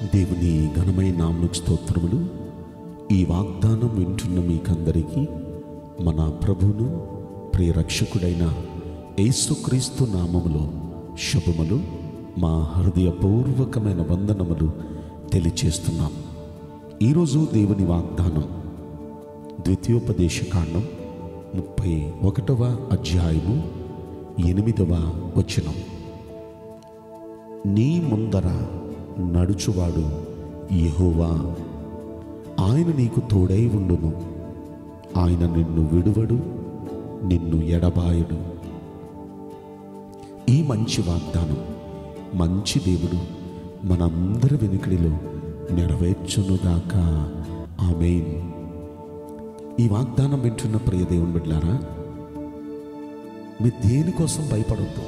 దేవుని ఘనమైన నామకు స్తోత్రములు ఈ వాగ్దానం వింటున్న మీకందరికీ మన ప్రభువును ప్రియ రక్షకుడైన యేసుక్రీస్తు నామములో శుభములు మా హృదయపూర్వకమైన వందనములు తెలియచేస్తున్నాం ఈరోజు దేవుని వాగ్దానం ద్వితీయోపదేశ కాండం ముప్పై ఒకటవ అధ్యాయము ఎనిమిదవ వచనం నీ ముందర నడుచువాడు యెహోవా ఆయన నీకు తోడై ఉండును ఆయన నిన్ను విడువడు నిన్ను ఎడబాయుడు ఈ మంచి వాగ్దానం మంచి దేవుడు మనందరి వెనుకడిలో నెరవేర్చునుగాక ఆమెన్ ఈ వాగ్దానం వింటున్న ప్రియ దేవుని బిడ్డలారా మీరు దేనికోసం భయపడద్దు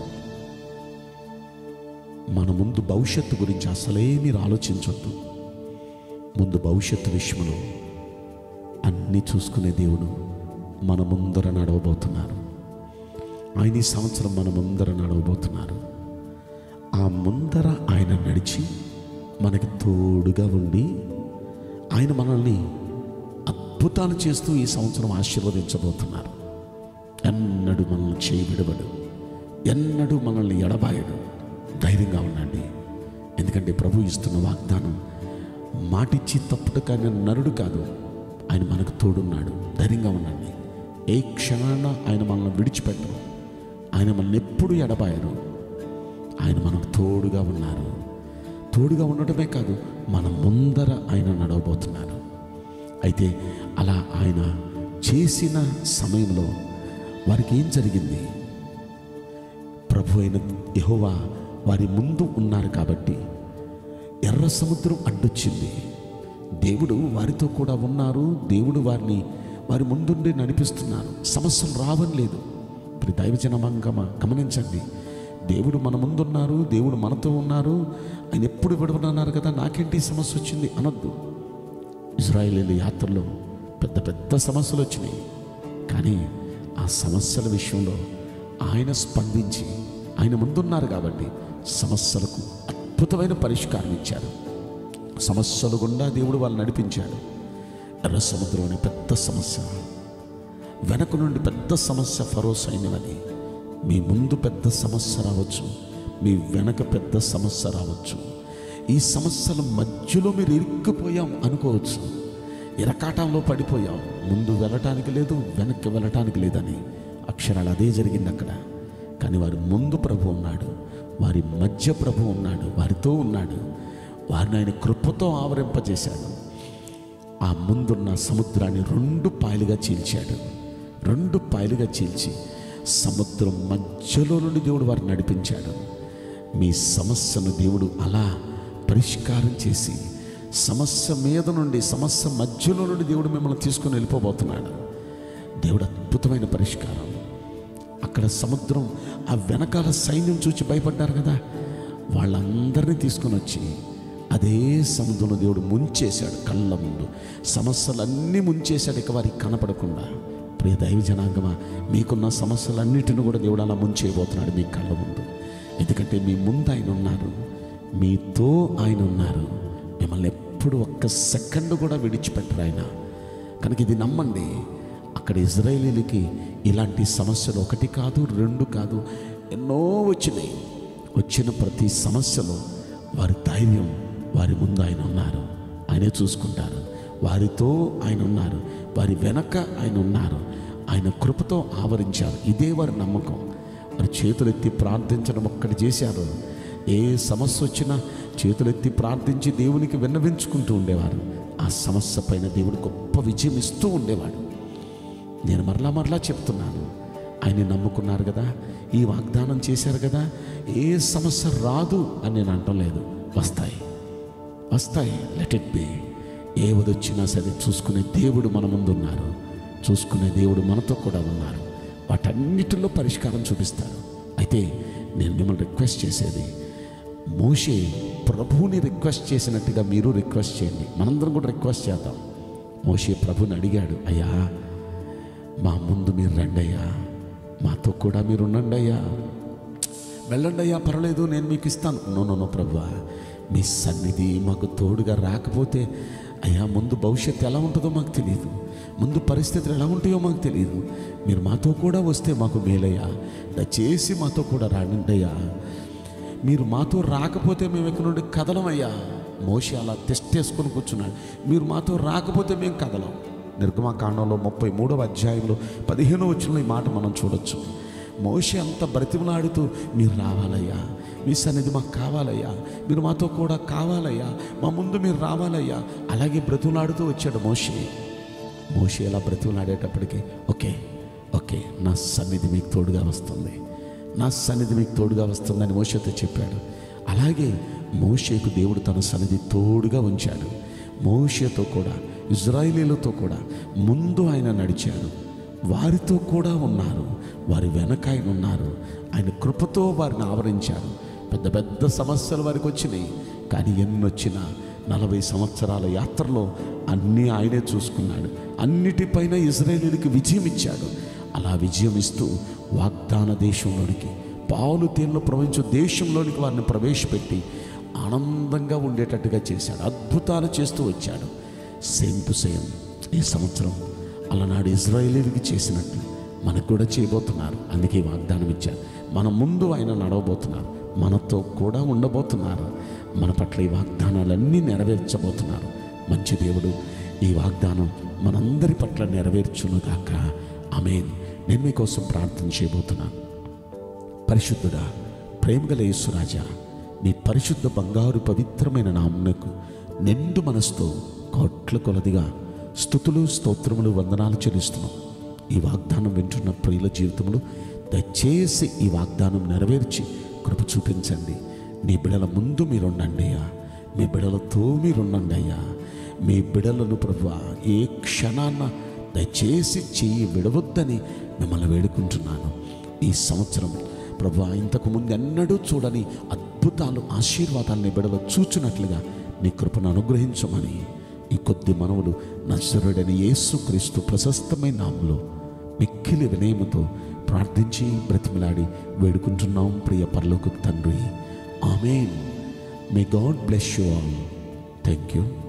మన ముందు భవిష్యత్తు గురించి అసలే మీరు ఆలోచించొద్దు ముందు భవిష్యత్తు విషయంలో అన్నీ చూసుకునే దేవుడు మన ముందర నడవబోతున్నారు ఆయన ఈ సంవత్సరం మన ముందర నడవబోతున్నారు ఆ ముందర ఆయన నడిచి మనకి తోడుగా ఉండి ఆయన మనల్ని అద్భుతాలు చేస్తూ ఈ సంవత్సరం ఆశీర్వదించబోతున్నారు ఎన్నడూ మనల్ని చేయబిడబడు ఎన్నడూ మనల్ని ఎడబాయడు ధైర్యంగా ఉండండి ఎందుకంటే ప్రభు ఇస్తున్న వాగ్దానం మాటిచ్చి తప్పుడు కానీ నరుడు కాదు ఆయన మనకు తోడున్నాడు ధైర్యంగా ఉండండి ఏ క్షణాన ఆయన మనల్ని విడిచిపెట్టరు ఆయన మనల్ని ఎప్పుడు ఎడబాయరు ఆయన మనకు తోడుగా ఉన్నారు తోడుగా ఉండటమే కాదు మన ముందర ఆయన నడవబోతున్నారు అయితే అలా ఆయన చేసిన సమయంలో వారికి ఏం జరిగింది ప్రభు అయిన యెహోవా వారి ముందు ఉన్నారు కాబట్టి ఎర్ర సముద్రం అడ్డొచ్చింది దేవుడు వారితో కూడా ఉన్నారు దేవుడు వారిని వారి ముందుండి నడిపిస్తున్నారు సమస్యలు రావని లేదు ఇప్పుడు దైవజనమంగమ గమనించండి దేవుడు మన ముందున్నారు దేవుడు మనతో ఉన్నారు ఆయన ఎప్పుడు విడవనున్నారు కదా నాకేంటి ఈ సమస్య వచ్చింది అనొద్దు ఇజ్రాయేలీల యాత్రలో పెద్ద పెద్ద సమస్యలు వచ్చినాయి కానీ ఆ సమస్యల విషయంలో ఆయన స్పందించి ఆయన ముందున్నారు కాబట్టి సమస్యలకు అద్భుతమైన పరిష్కారం ఇచ్చారు సమస్యలు గుండా దేవుడు వాళ్ళు నడిపించాడు ఎర్ర సముద్రం అనే పెద్ద సమస్య వెనక నుండి పెద్ద సమస్య ఫరో సైన్యమని మీ ముందు పెద్ద సమస్య రావచ్చు మీ వెనక పెద్ద సమస్య రావచ్చు ఈ సమస్యల మధ్యలో మీరు ఇరుక్కుపోయాం అనుకోవచ్చు ఇరకాటంలో పడిపోయాం ముందు వెళ్ళటానికి లేదు వెనక్కి వెళ్ళటానికి లేదని అక్షరాలు అదే జరిగింది అక్కడ కానీ వారి ముందు ప్రభు ఉన్నాడు వారి మధ్య ప్రభు ఉన్నాడు వారితో ఉన్నాడు వారిని ఆయన కృపతో ఆవరింపజేశాడు ఆ ముందున్న సముద్రాన్ని రెండు పాయలుగా చీల్చాడు రెండు పాయలుగా చీల్చి సముద్రం మధ్యలో నుండి దేవుడు వారిని నడిపించాడు మీ సమస్యను దేవుడు అలా పరిష్కారం చేసి సమస్య మీద నుండి సమస్య మధ్యలో నుండి దేవుడు మిమ్మల్ని తీసుకొని వెళ్ళిపోబోతున్నాడు దేవుడు అద్భుతమైన పరిష్కారం అక్కడ సముద్రం ఆ వెనకాల సైన్యం చూచి భయపడ్డారు కదా వాళ్ళందరినీ తీసుకొని వచ్చి అదే సముద్రంలో దేవుడు ముంచేశాడు కళ్ళ ముందు సమస్యలన్నీ ముంచేశాడు ఇక వారికి కనపడకుండా ప్రియ దైవ జనాంగమా మీకున్న సమస్యలన్నిటిని కూడా దేవుడు అలా ముంచేయబోతున్నాడు మీ కళ్ళ ముందు ఎందుకంటే మీ ముందు ఆయన ఉన్నారు మీతో ఆయన ఉన్నారు మిమ్మల్ని ఎప్పుడు ఒక్క సెకండ్ కూడా విడిచిపెట్టరు ఆయన కనుక ఇది నమ్మండి అక్కడ ఇజ్రాయేలీలకి ఇలాంటి సమస్యలు ఒకటి కాదు రెండు కాదు ఎన్నో వచ్చినాయి వచ్చిన ప్రతి సమస్యలో వారి ధైర్యం వారి ముందు ఆయన ఉన్నారు ఆయనే చూసుకుంటారు వారితో ఆయన ఉన్నారు వారి వెనక ఆయన ఉన్నారు ఆయన కృపతో ఆవరించారు ఇదే వారి నమ్మకం వారి చేతులెత్తి ప్రార్థించడం ఒక్కటి చేశారు ఏ సమస్య వచ్చినా చేతులెత్తి ప్రార్థించి దేవునికి విన్నవించుకుంటూ ఉండేవారు ఆ సమస్య పైన దేవుడు గొప్ప విజయం ఇస్తూ ఉండేవాడు నేను మరలా మరలా చెప్తున్నాను ఆయన నమ్ముకున్నారు కదా ఈ వాగ్దానం చేశారు కదా ఏ సమస్య రాదు అని నేను అంటం లేదు వస్తాయి వస్తాయి లెట్ ఇట్ బి ఏ వచ్చినా సరే చూసుకునే దేవుడు మన ముందు ఉన్నారు చూసుకునే దేవుడు మనతో కూడా ఉన్నారు వాటన్నిటిలో పరిష్కారం చూపిస్తారు అయితే నేను మిమ్మల్ని రిక్వెస్ట్ చేసేది మోషే ప్రభువుని రిక్వెస్ట్ చేసినట్టుగా మీరు రిక్వెస్ట్ చేయండి మనందరం కూడా రిక్వెస్ట్ చేద్దాం మోషే ప్రభుని అడిగాడు అయ్యా మా ముందు మీరు రండి అయ్యా మాతో కూడా మీరు ఉండండి అయ్యా వెళ్ళండి అయ్యా పర్వాలేదు నేను మీకు ఇస్తాను నో నో నో ప్రభు మీ సన్నిధి మాకు తోడుగా రాకపోతే అయ్యా ముందు భవిష్యత్తు ఎలా ఉంటుందో మాకు తెలియదు ముందు పరిస్థితులు ఎలా ఉంటాయో మాకు తెలియదు మీరు మాతో కూడా వస్తే మాకు మేలయ్యా దయచేసి మాతో కూడా రాండి అయ్యా మీరు మాతో రాకపోతే మేము ఇక్కడ నుండి కదలమయ్యా మోషి అలా తెస్టేసుకొని కూర్చున్నాడు మీరు మాతో రాకపోతే మేము కదలం నిర్గమాకాండంలో ముప్పై మూడవ అధ్యాయంలో పదిహేనో వచ్చిన ఈ మాట మనం చూడొచ్చు మోషి అంత బ్రతిమలాడుతూ మీరు రావాలయ్యా మీ సన్నిధి మాకు కావాలయ్యా మీరు మాతో కూడా కావాలయ్యా మా ముందు మీరు రావాలయ్యా అలాగే బ్రతిమలాడుతూ వచ్చాడు మోషి మోషి అలా బ్రతిమలాడేటప్పటికి ఓకే ఓకే నా సన్నిధి మీకు తోడుగా వస్తుంది నా సన్నిధి మీకు తోడుగా వస్తుందని మోషతో చెప్పాడు అలాగే మోషేకు దేవుడు తన సన్నిధి తోడుగా ఉంచాడు మోషేతో కూడా ఇజ్రాయిలీలతో కూడా ముందు ఆయన నడిచాడు వారితో కూడా ఉన్నారు వారి వెనక ఆయన ఉన్నారు ఆయన కృపతో వారిని ఆవరించారు పెద్ద పెద్ద సమస్యలు వారికి వచ్చినాయి కానీ ఎన్నొచ్చినా నలభై సంవత్సరాల యాత్రలో అన్నీ ఆయనే చూసుకున్నాడు అన్నిటిపైన ఇజ్రాయేలీలకు విజయం ఇచ్చాడు అలా విజయం ఇస్తూ వాగ్దాన దేశంలోనికి పాలు తేనెలు ప్రవహించే దేశంలోనికి వారిని ప్రవేశపెట్టి ఆనందంగా ఉండేటట్టుగా చేశాడు అద్భుతాలు చేస్తూ వచ్చాడు సేమ్ టు సేమ్ ఈ సంవత్సరం అలనాడు ఇజ్రాయేలీలకి చేసినట్లు మనకు కూడా చేయబోతున్నారు అందుకే ఈ వాగ్దానం ఇచ్చారు మన ముందు ఆయన నడవబోతున్నారు మనతో కూడా ఉండబోతున్నారు మన పట్ల ఈ వాగ్దానాలన్నీ నెరవేర్చబోతున్నారు మంచి దేవుడు ఈ వాగ్దానం మనందరి పట్ల నెరవేర్చునుగాక ఆమేన్ నేను మీకోసం ప్రార్థన చేయబోతున్నాను పరిశుద్ధుడా ప్రేమగల యేసురాజా నీ పరిశుద్ధ బంగారు పవిత్రమైన నామునకు నిండు మనసుతో కోట్ల కొలదిగా స్థుతులు స్తోత్రములు వందనాలు చెల్లిస్తున్నాం ఈ వాగ్దానం వింటున్న ప్రియుల జీవితంలో దయచేసి ఈ వాగ్దానం నెరవేర్చి కృప చూపించండి నీ బిడల ముందు మీరుండండి అయ్యా మీ బిడలతో మీరుండండి అయ్యా మీ బిడలను ప్రభు ఏ క్షణాన్న దయచేసి చెయ్యి విడవద్దని మిమ్మల్ని వేడుకుంటున్నాను ఈ సంవత్సరం ప్రభు ఇంతకు ముందు ఎన్నడూ చూడని అద్భుతాలు ఆశీర్వాదాన్ని బిడవ చూచినట్లుగా నీ కృపను అనుగ్రహించమని ఈ కొద్ది మనవులు నజరుడని యేసుక్రీస్తు ప్రశస్తమైన నామంలో మిక్కిలి వినయముతో ప్రార్థించి బ్రతిమలాడి వేడుకుంటున్నాం ప్రియ పరలోకు తండ్రి amen may God bless you all thank you